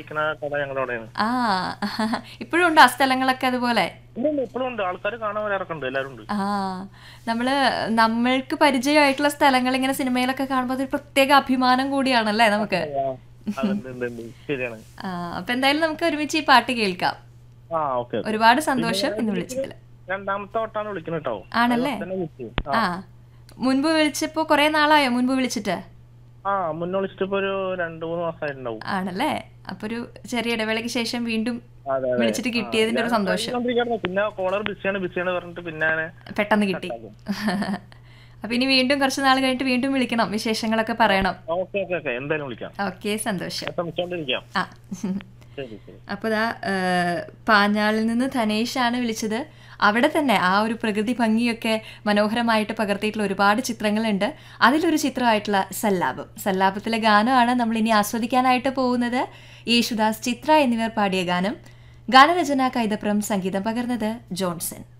വിൽക്കുന്ന കട ഞങ്ങളുടെ അവിടെയാണ് ആ ഇപ്പോഴും ഉണ്ടോ ആ സ്ഥലങ്ങളൊക്കെ അതുപോലെ ഉണ്ട് ഇപ്പോഴും ഉണ്ട് ആൾക്കാർ കാണാൻ വരാറൊക്കെ ഉണ്ട് എല്ലാവരും ഉണ്ട് ആ നമ്മള് നമ്മൾക്ക് പരിചയമായിട്ടുള്ള സ്ഥലങ്ങൾ ഇങ്ങനെ സിനിമയിലൊക്കെ കാണുമ്പോൾ അതൊരു പ്രത്യേക അഭിമാനം കൂടിയാണല്ലേ നമുക്ക് അതുണ്ട് ഉണ്ട് ഉണ്ട് ശരിയാണ് ആ അപ്പൊ എന്തായാലും നമുക്ക് ഒരുമിച്ച് ഈ പാട്ട് കേൾക്കാം ആ ഓക്കെ ഒരുപാട് സന്തോഷം ഇന്ന് വിളിച്ചതിൽ രണ്ടാമത്തെ വട്ടാണ് വിളിക്കുന്നത് കേട്ടോ ആണല്ലേ തന്നെ വിളിച്ചു ആ മുൻപ് വിളിച്ചപ്പോ കുറെ നാളായോ മുൻപ് വിളിച്ചിട്ട് ആ മുന്നേ വിളിച്ചിട്ട് ഇപ്പൊ ഒരു രണ്ടു മൂന്ന് മാസമായിട്ടുണ്ടാവും ആണല്ലേ അപ്പൊ ഒരു ചെറിയ ഇടവേളയ്ക്ക് ശേഷം വീണ്ടും അതെ അതെ വിളിച്ചിട്ട് കിട്ടിയതിന്റെ ഒരു സന്തോഷം ചെയ്തോണ്ടിരിക്കുകയായിരുന്നു. പിന്നെ കോളർ ബിസിയാണ് ബിസിയാണ് പറഞ്ഞിട്ട് പിന്നെ പെട്ടെന്ന് കിട്ടി അപ്പൊ ഇനി വീണ്ടും കുറച്ച് നാൾ കഴിഞ്ഞിട്ട് വീണ്ടും വിളിക്കണം വിശേഷങ്ങളൊക്കെ പറയണം ഓക്കെ ഓക്കെ ഓക്കെ എന്തായാലും വിളിക്കാം ഓക്കെ സന്തോഷം ശ്രമിച്ചോണ്ടിരിക്കാം ആ ശരി ശരി അപ്പോൾ ദാ ഏഹ്, പാഞ്ഞാളിൽ നിന്ന് ധനേഷാണ് വിളിച്ചത് അവിടെ തന്നെ ആ ഒരു പ്രകൃതി ഭംഗിയൊക്കെ മനോഹരമായിട്ട് പകർത്തിയിട്ടുള്ള ഒരുപാട് ചിത്രങ്ങളുണ്ട് അതിലൊരു ചിത്രമായിട്ടുള്ള സല്ലാപം സല്ലാപത്തിലെ ഗാനമാണ് നമ്മൾ ഇനി ആസ്വദിക്കാനായിട്ട് പോകുന്നത് യേശുദാസ് ചിത്ര എന്നിവർ പാടിയ ഗാനം ഗാനരചന കൈതപ്രം സംഗീതം പകർന്നത് ജോൺസൺ